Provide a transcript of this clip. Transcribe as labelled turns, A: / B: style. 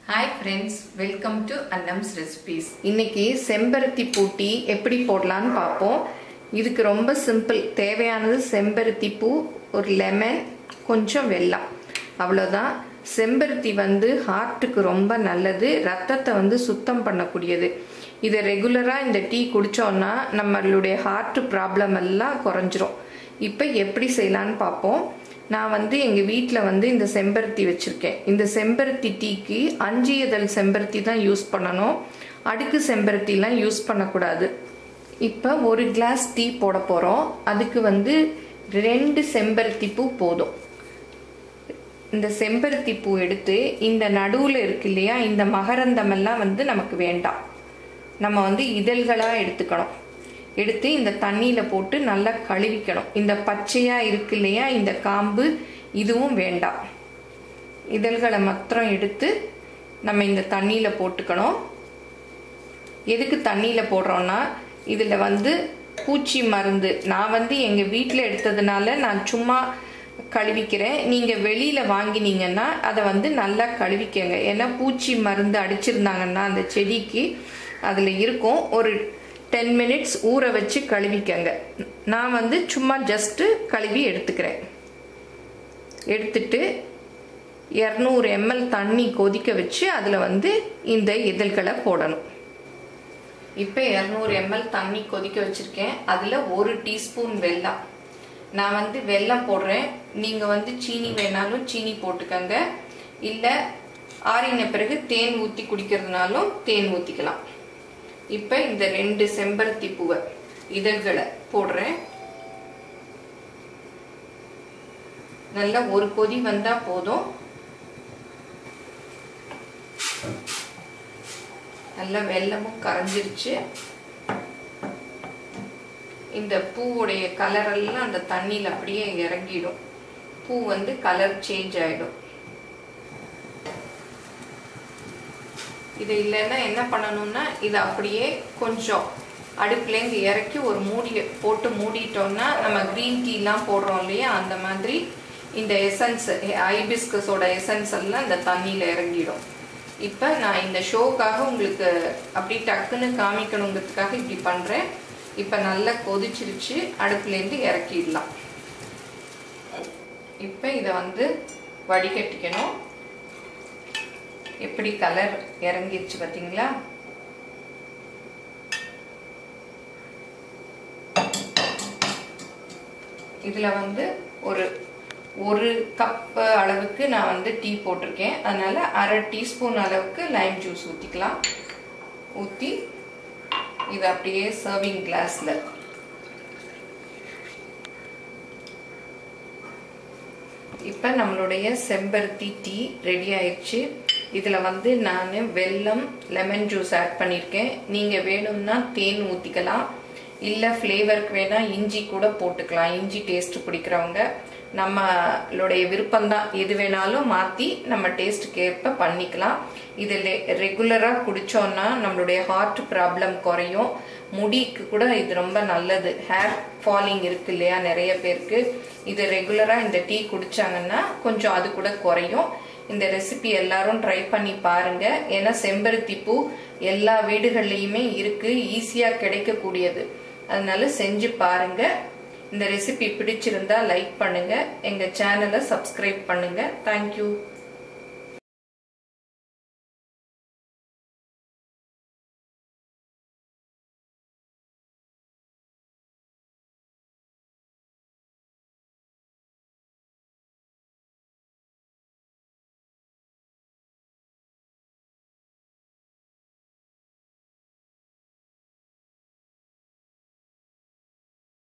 A: hi friends welcome to Annam's recipes இன்னைக்கு செம்பருத்தி பூட்டி எப்படி போடலான்னு பார்ப்போம் இதுக்கு ரொம்ப சிம்பிள் தேவையானது செம்பருத்தி பூ ஒரு லெமன் கொஞ்சம் வெல்லம் அவ்வளோதான் செம்பருத்தி வந்து ஹார்ட்டுக்கு ரொம்ப நல்லது ரத்தத்தை வந்து சுத்தம் பண்ணக்கூடியது இதை ரெகுலராக இந்த டீ குடித்தோன்னா நம்மளுடைய ஹார்ட் ப்ராப்ளம் எல்லாம் குறைஞ்சிரும் இப்போ எப்படி செய்யலான்னு பார்ப்போம் நான் வந்து எங்கள் வீட்டில் வந்து இந்த செம்பருத்தி வச்சுருக்கேன் இந்த செம்பருத்தி டீக்கு அஞ்சு இதழ் செம்பருத்தி தான் யூஸ் பண்ணணும் அடுக்கு செம்பருத்திலாம் யூஸ் பண்ணக்கூடாது இப்போ ஒரு கிளாஸ் டீ போட போகிறோம் அதுக்கு வந்து ரெண்டு செம்பருத்தி பூ போதும் இந்த செம்பருத்தி பூ எடுத்து இந்த நடுவில் இருக்கு இல்லையா இந்த மகரந்தமெல்லாம் வந்து நமக்கு வேண்டாம் நம்ம வந்து இதழ்களாக எடுத்துக்கணும் எடுத்து இந்த தண்ணியில் போட்டு நல்லா கழுவிக்கணும் இந்த பச்சையாக இருக்கு இல்லையா இந்த காம்பு இதுவும் வேண்டாம் இதழ்களை மாத்திரம் எடுத்து நம்ம இந்த தண்ணியில் போட்டுக்கணும் எதுக்கு தண்ணியில் போடுறோன்னா இதில் வந்து பூச்சி மருந்து நான் வந்து எங்கள் வீட்டில் எடுத்ததுனால நான் சும்மா கழுவிக்கிறேன் நீங்கள் வெளியில் வாங்கினீங்கன்னா அதை வந்து நல்லா கழுவிக்கங்க ஏன்னா பூச்சி மருந்து அடிச்சிருந்தாங்கன்னா அந்த செடிக்கு அதில் இருக்கும் ஒரு டென் மினிட்ஸ் ஊற வச்சு கழுவிக்கங்க நான் வந்து சும்மா ஜஸ்ட்டு கழுவி எடுத்துக்கிறேன் எடுத்துட்டு இரநூறு எம்எல் தண்ணி கொதிக்க வச்சு அதில் வந்து இந்த இதழ்களை போடணும் இப்போ இரநூறு எம்எல் தண்ணி கொதிக்க வச்சுருக்கேன் அதில் ஒரு டீஸ்பூன் வெல்லம் நான் வந்து வெல்லம் போடுறேன் நீங்கள் வந்து சீனி வேணாலும் சீனி போட்டுக்கங்க இல்லை ஆறின பிறகு தேன் ஊற்றி குடிக்கிறதுனாலும் தேன் ஊற்றிக்கலாம் இப்போ இந்த ரெண்டு செம்பருத்தி பூவை இதழ்களை போடுறேன் நல்லா ஒரு கொதி வந்தா போதும் நல்லா வெள்ளமும் கரைஞ்சிருச்சு இந்த பூவுடைய கலர் எல்லாம் அந்த தண்ணியில் அப்படியே இறங்கிடும் பூ வந்து கலர் சேஞ்ச் ஆயிடும் இது இல்லைன்னா என்ன பண்ணணும்னா இதை அப்படியே கொஞ்சம் அடுப்புலேருந்து இறக்கி ஒரு மூடி போட்டு மூடிட்டோம்னா நம்ம க்ரீன் டீலாம் போடுறோம் இல்லையா அந்த மாதிரி இந்த எசன்ஸ் ஐபிஸ்கஸோட எசன்ஸ் எல்லாம் இந்த தண்ணியில் இறங்கிடும் இப்போ நான் இந்த ஷோக்காக உங்களுக்கு அப்படி டக்குன்னு காமிக்கணுங்கிறதுக்காக இப்படி பண்ணுறேன் இப்போ நல்லா கொதிச்சிருச்சு அடுப்புலேருந்து இறக்கிடலாம் இப்போ இதை வந்து வடிகட்டிக்கணும் எப்படி கலர் இறங்கிருச்சு பார்த்தீங்களா இதில் வந்து ஒரு ஒரு கப் அளவுக்கு நான் வந்து டீ போட்டிருக்கேன் அதனால அரை டீஸ்பூன் அளவுக்கு லைம் ஜூஸ் ஊற்றிக்கலாம் ஊற்றி இது அப்படியே சர்விங் கிளாஸில் இப்போ நம்மளுடைய செம்பருத்தி டீ ரெடி ஆயிடுச்சு இதில் வந்து நான் வெல்லம் லெமன் ஜூஸ் ஆட் பண்ணியிருக்கேன் நீங்கள் வேணும்னா தேன் ஊற்றிக்கலாம் இல்லை ஃப்ளேவருக்கு வேணால் இஞ்சி கூட போட்டுக்கலாம் இஞ்சி டேஸ்ட் பிடிக்கிறவங்க நம்மளுடைய விருப்பம்தான் எது வேணாலும் மாற்றி நம்ம டேஸ்ட்டுக்கு ஏற்ப பண்ணிக்கலாம் இது ரெகுலராக குடித்தோன்னா நம்மளுடைய ஹார்ட் ப்ராப்ளம் குறையும் முடிக்கு கூட இது ரொம்ப நல்லது ஹேர் ஃபாலிங் இருக்கு இல்லையா நிறைய பேருக்கு இது ரெகுலராக இந்த டீ குடிச்சாங்கன்னா கொஞ்சம் அது கூட குறையும் இந்த ரெசிபி எல்லாரும் ட்ரை பண்ணி பாருங்க ஏன்னா செம்பருத்தி பூ எல்லா வீடுகள்லையுமே இருக்கு ஈஸியாக கிடைக்கக்கூடியது அதனால செஞ்சு பாருங்க இந்த ரெசிபி பிடிச்சிருந்தா லைக் பண்ணுங்க எங்க சேனலை சப்ஸ்கிரைப் பண்ணுங்க தேங்க்யூ